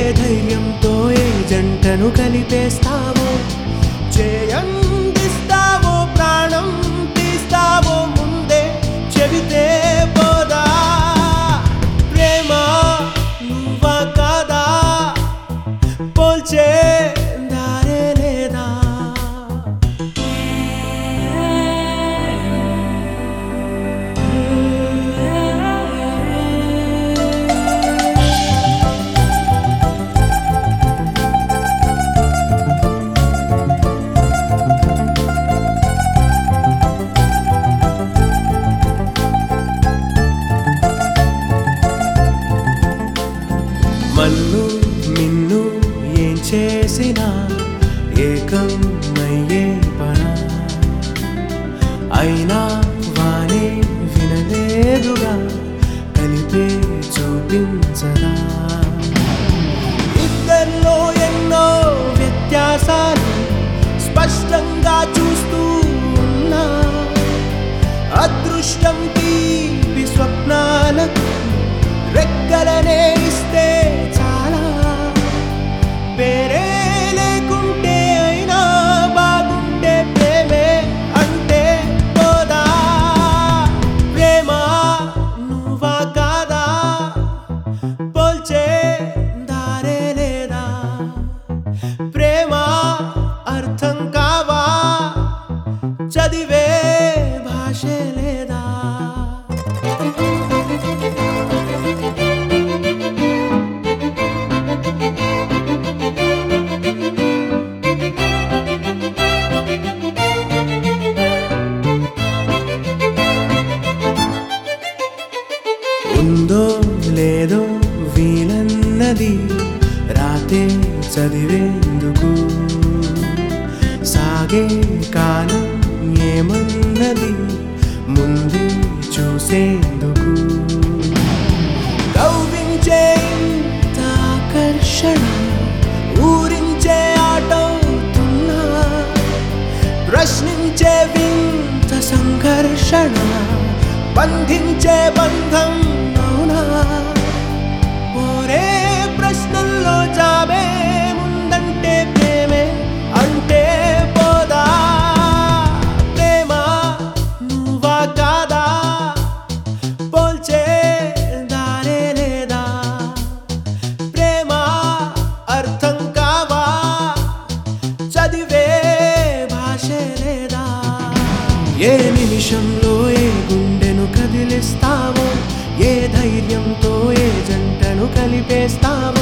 ధైర్యంతో ఏ జంటను కలిపేస్తావో చేయందిస్తావో ప్రాణం తీస్తావో ముందే చెబితే పోదా ప్రేమ నువ్వా కాదా పోల్చే దారే లేదా మన్ను నిన్ను ఏం చేసినా ఏకం అయ్యే పనా అయినా వానే వినలేదుగా కలిపే చూపించదా ఇద్దరిలో ఎన్నో వ్యత్యాసాలు స్పష్టంగా చూస్తూ ఉన్నా అదృష్టం తీపి స్వప్నాలకు రెక్కలనే ఇస్తే చాలా పేరే లేకుంటే అయినా బాగుంటే ప్రేమే అంటే పోదా ప్రేమ నువ్వా కాదా పోల్చే దారే లేదా ప్రేమ అర్థం కావా చదివే భాషే లేదా ఉందో లేదో వీలన్నది రాతే చదివేందుకు సాగే కాలం ఏమన్నది ముందే చూసేందుకు కవ్వించే ఇంత ఆకర్షణ ఊరించే ఆటవుతున్నా ప్రశ్నించే వింత సంఘర్షణ బంధించే బంధం అవునా ఓరే ప్రశ్నల్లో జాబే ముందంటే ప్రేమే అంటే పోదా ప్రేమ నువ్వా కాదా పోల్చే దారే లేదా ప్రేమ అర్థం కావా చదివే భాషే లేదా ఏ నిమిషంలో ఏ గుండెను కదిలిస్తావో ఏ ధైర్యంతో ఏ జంటను కలిపేస్తావో